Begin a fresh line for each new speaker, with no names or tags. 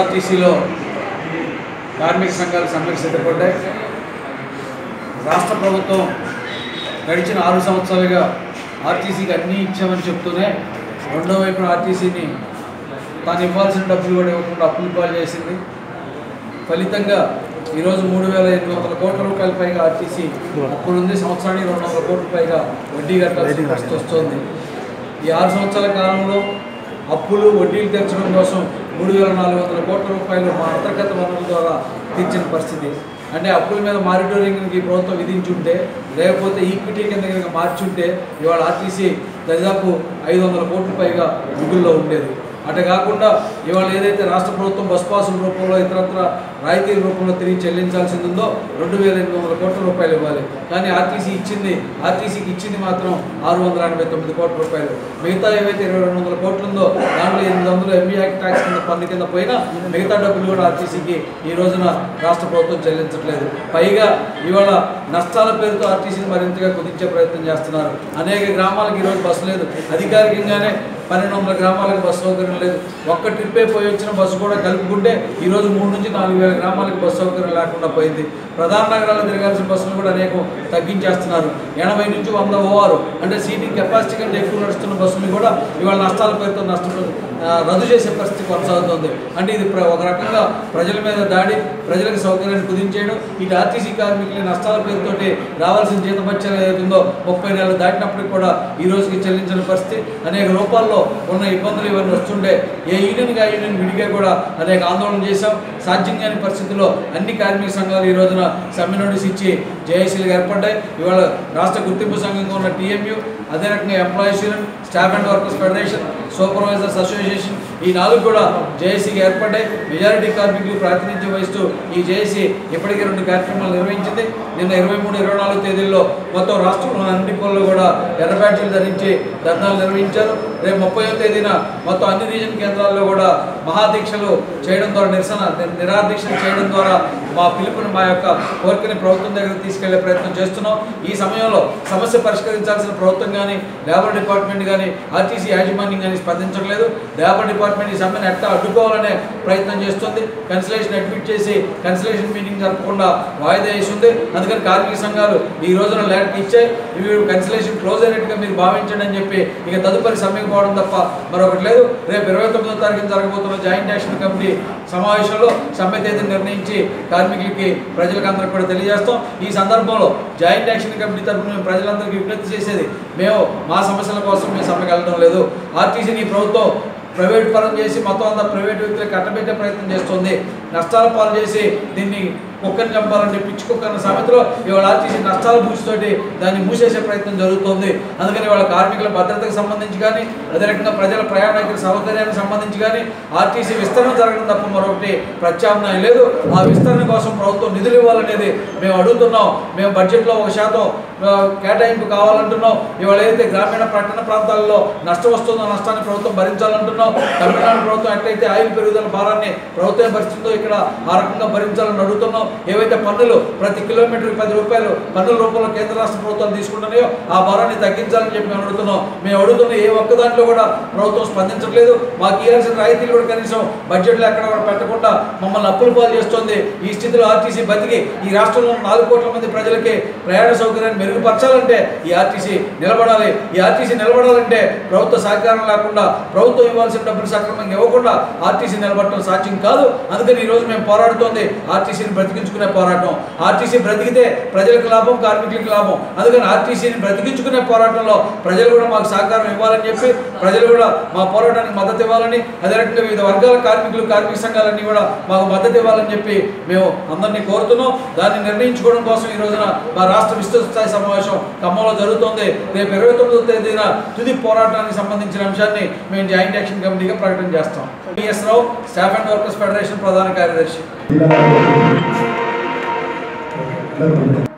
ఆర్టీసీలో కార్మిక సంఘాలు సమ్మెకు సిద్ధపడ్డాయి రాష్ట్ర ప్రభుత్వం గడిచిన ఆరు సంవత్సరాలుగా ఆర్టీసీకి అన్నీ ఇచ్చామని చెప్తూనే రెండో వైపున ఆర్టీసీని తాను ఇవ్వాల్సిన డబ్బులు కూడా ఇవ్వకుండా అప్పులు పాలు చేసింది ఫలితంగా ఈరోజు మూడు వేల ఎనిమిది వందల కోట్ల రూపాయల పైగా ఆర్టీసీ అప్పుడు ఉంది సంవత్సరానికి రెండు వందల కోట్ల పైగా వడ్డీ కట్టాల్సిన పరిస్థితి వస్తుంది ఈ ఆరు సంవత్సరాల కాలంలో అప్పులు వడ్డీలు తీర్చడం కోసం మూడు వేల నాలుగు వందల కోట్ల రూపాయలు మా అంతర్గత వనరుల ద్వారా తీర్చిన పరిస్థితి అంటే అప్పుల మీద మారిటోరింగ్కి ప్రభుత్వం విధించుంటే లేకపోతే ఈక్విటీ కింద కనుక మార్చుంటే ఇవాళ ఆర్టీసీ దాదాపు ఐదు వందల కోట్ల పైగా మిగుల్లో ఉండేది అటు కాకుండా ఇవాళ ఏదైతే రాష్ట్ర ప్రభుత్వం బస్ పాసుల రూపంలో ఇతరత్ర రాయితీల రూపంలో తిరిగి చెల్లించాల్సింది ఉందో రెండు వేల ఎనిమిది వందల కోట్ల రూపాయలు ఇవ్వాలి కానీ ఆర్టీసీ ఇచ్చింది ఆర్టీసీకి ఇచ్చింది మాత్రం ఆరు వందల ఎనభై తొమ్మిది కోట్ల రూపాయలు మిగతా ఏవైతే ఇరవై రెండు వందల కోట్లు ఉందో దాంట్లో ఎనిమిది వందలు ఎంబీ యాక్ట్ ట్యాక్స్ కింద పన్ను కింద పోయినా మిగతా డబ్బులు కూడా ఆర్టీసీకి ఈ రోజున రాష్ట్ర ప్రభుత్వం చెల్లించట్లేదు పైగా ఇవాళ నష్టాల పేరుతో ఆర్టీసీని మరింతగా కుదించే ప్రయత్నం చేస్తున్నారు అనేక గ్రామాలకు ఈరోజు బస్సు లేదు అధికారికంగానే పన్నెండు వందల గ్రామాలకు బస్సు సౌకర్యం లేదు ఒక్క ట్రిప్పే పోయి వచ్చిన బస్సు కూడా కలుపుకుంటే ఈరోజు మూడు నుంచి నాలుగు వేల గ్రామాలకు బస్సు సౌకర్యం లేకుండా పోయింది ప్రధాన నగరాల్లో తిరగాల్సిన బస్సులు కూడా అనేకం తగ్గించేస్తున్నారు ఎనభై నుంచి వంద ఓఆర్ అంటే సీటింగ్ కెపాసిటీ కంటే ఎక్కువ నడుస్తున్న బస్సులు కూడా ఇవాళ నష్టాల పేరుతో నష్టం ఆ, రద్దు చేసే పరిస్థితి కొనసాగుతుంది అంటే ఇది ప్ర- ఒక రకంగా ప్రజల మీద దాడి ప్రజలకు సౌకర్యాన్ని కుదించేయడం ఇటు ఆర్టీసీ కార్మికుల నష్టాల పేరుతోటి రావాల్సిన జీతభత్యాలు ఏదైతుందో ముప్పై నెలలు దాటినప్పటికి కూడా ఈ రోజుకి చెల్లించిన పరిస్థితి అనేక రూపాల్లో ఉన్న ఇబ్బందులు ఇవన్నీ వస్తుండే ఏ యూనియన్గా ఆ యూనియన్ విడిగా కూడా అనేక ఆందోళన చేశాం సాధ్యం కాని పరిస్థితుల్లో అన్ని కార్మిక సంఘాలు ఈ రోజున సమ్మె నోటీస్ ఇచ్చి జేఏసీలుగా ఏర్పడ్డాయి ఇవాళ రాష్ట్ర గుర్తింపు సంఘంగా ఉన్న టీఎంయూ అదే రకంగా employees union staff and workers federation supervisors association ఈ నాలుగు కూడా జేఏసీకి ఏర్పడ్డాయి మెజారిటీ కార్మికులు ప్రాతినిధ్యం వహిస్తూ ఈ జేఏసీ ఇప్పటికే రెండు కార్యక్రమాలు నిర్వహించింది నిన్న ఇరవై మూడు ఇరవై నాలుగు తేదీల్లో మొత్తం రాష్ట్రంలో అన్ని డిపోల్లో కూడా ఎర్ర బ్యాడ్జీలు ధరించి ధర్నాలు నిర్వహించారు రేపు ముప్పై తేదీన మొత్తం అన్ని రీజన్ కేంద్రాల్లో కూడా మహాదీక్షలు చేయడం ద్వారా నిరసన ని- నిరాదీక్షలు చేయడం ద్వారా మా పిలుపుని మా యొక్క కోరికని ప్రభుత్వం దగ్గర తీసుకెళ్లే ప్రయత్నం చేస్తున్నాం ఈ సమయంలో సమస్య పరిష్కరించాల్సిన ప్రభుత్వం కానీ లేబర్ డిపార్ట్మెంట్ కానీ ఆర్టీసీ యాజమాన్యం కానీ స్పందించట్లేదు లేబర్ డిపార్ట్మెంట్ ఈ సమ్మెను ఎట్టా అడ్డుకోవాలనే ప్రయత్నం చేస్తుంది కన్సలేషన్ అడ్మిట్ చేసి కన్సలేషన్ మీటింగ్ జరపకుండా వాయిదా వేసింది అందుకని కార్మిక సంఘాలు ఈ రోజున లేఖ ఇచ్చాయి ఇవి కన్సలేషన్ క్లోజ్ అయినట్టుగా మీరు భావించండి అని చెప్పి ఇక తదుపరి సమ్మెకు పోవడం తప్ప మరొకటి లేదు రేపు ఇరవై తొమ్మిదో తారీఖున జరగబోతున్న జాయింట్ యాక్షన్ కమిటీ సమావేశంలో సమ్మె తేదీని నిర్ణయించి కార్మికులకి ప్రజలకు అందరికి కూడా తెలియజేస్తాం ఈ సందర్భంలో జాయింట్ యాక్షన్ కమిటీ తరఫున మేము ప్రజలందరికీ విజ్ఞప్తి చేసేది మేము మా సమస్యల కోసం మేము సమ్మెకి వెళ్ళడం లేదు ఆర్టీసీని ఈ ప్రభుత్వం ప్రైవేట్ పరం చేసి మొత్తం అంతా ప్రైవేట్ వ్యక్తులకు కట్టబెట్టే ప్రయత్నం చేస్తుంది నష్టాల పాలు చేసి దీన్ని కుక్కని చంపాలంటే పిచ్చి కుక్కన్న సామెతలో ఇవాళ ఆర్టీసీ నష్టాల పూచితోటి దాన్ని మూసేసే ప్రయత్నం జరుగుతోంది అందుకని వాళ్ళ కార్మికుల భద్రతకు సంబంధించి కానీ అదే రకంగా ప్రజల ప్రయాణికుల సౌకర్యానికి సంబంధించి కానీ ఆర్టీసీ విస్తరణ జరగడం తప్ప మరొకటి ప్రత్యామ్నాయం లేదు ఆ విస్తరణ కోసం ప్రభుత్వం నిధులు ఇవ్వాలనేది మేము అడుగుతున్నాం మేము బడ్జెట్లో ఒక శాతం ఆ, కేటాయింపు కావాలంటున్నాం ఇవాళ ఏదైతే గ్రామీణ పట్టణ ప్రాంతాల్లో నష్టం వస్తుందో నష్టాన్ని ప్రభుత్వం భరించాలంటున్నాం తమిళనాడు ప్రభుత్వం ఎట్లయితే ఆయిల్ పెరుగుదల భారాన్ని ప్రభుత్వం భరిస్తుందో ఇక్కడ ఆ రకంగా భరించాలని అడుగుతున్నాం ఏవైతే పన్నులు ప్రతి కిలోమీటర్కి పది రూపాయలు పన్నుల రూపంలో కేంద్ర రాష్ట్ర ప్రభుత్వాలు తీసుకుంటున్నాయో ఆ భారాన్ని తగ్గించాలని చెప్పి మేము అడుగుతున్నాం మేము అడుగుతున్న ఏ ఒక్క దాంట్లో కూడా ప్రభుత్వం స్పందించట్లేదు మాకు ఇవ్వాల్సిన రాయితీలు కూడా కనీసం బడ్జెట్లో ఎక్కడ కూడా పెట్టకుండా మమ్మల్ని అప్పులు పాలు చేస్తుంది ఈ స్థితిలో ఆర్టీసీ బతికి ఈ రాష్ట్రంలో ఉన్న నాలుగు కోట్ల మంది ప్రజలకి ప్రయాణ సౌకర్యాన్ని మెరుగుపరచాలంటే ఈ ఆర్టీసీ నిలబడాలి ఈ ఆర్టీసీ నిలబడాలంటే ప్రభుత్వ సహకారం లేకుండా ప్రభుత్వం ఇవ్వాల్సిన డబ్బులు సక్రమంగా ఇవ్వకుండా ఆర్టీసీ నిలబడటం సాధ్యం కాదు అందుకని ఈ రోజు మేము పోరాడుతోంది ఆర్టీసీని బ్రతికించుకునే పోరాటం ఆర్టీసీ బ్రతికితే ప్రజలకు లాభం కార్మికులకు లాభం అందుకని ఆర్టీసీని బ్రతికించుకునే పోరాటంలో ప్రజలు కూడా మాకు సహకారం ఇవ్వాలని చెప్పి ప్రజలు కూడా మా పోరాటానికి మద్దతు ఇవ్వాలని అదే రకంగా వివిధ వర్గాల కార్మికులు కార్మిక సంఘాలన్నీ కూడా మాకు మద్దతు ఇవ్వాలని చెప్పి మేము అందరినీ కోరుతున్నాం దాన్ని నిర్ణయించుకోవడం కోసం ఈ రోజున మా రాష్ట్ర విస్తృత స్థాయి సమావేశం ఖమ్మంలో జరుగుతోంది రేపు ఇరవై తొమ్మిదో తేదీన తుది పోరాటానికి సంబంధించిన అంశాన్ని మేము జాయింట్ యాక్షన్ కమిటీగా ప్రకటన చేస్తాం BS Rao staff and workers federation ప్రధాన కార్యదర్శి
జిల్లా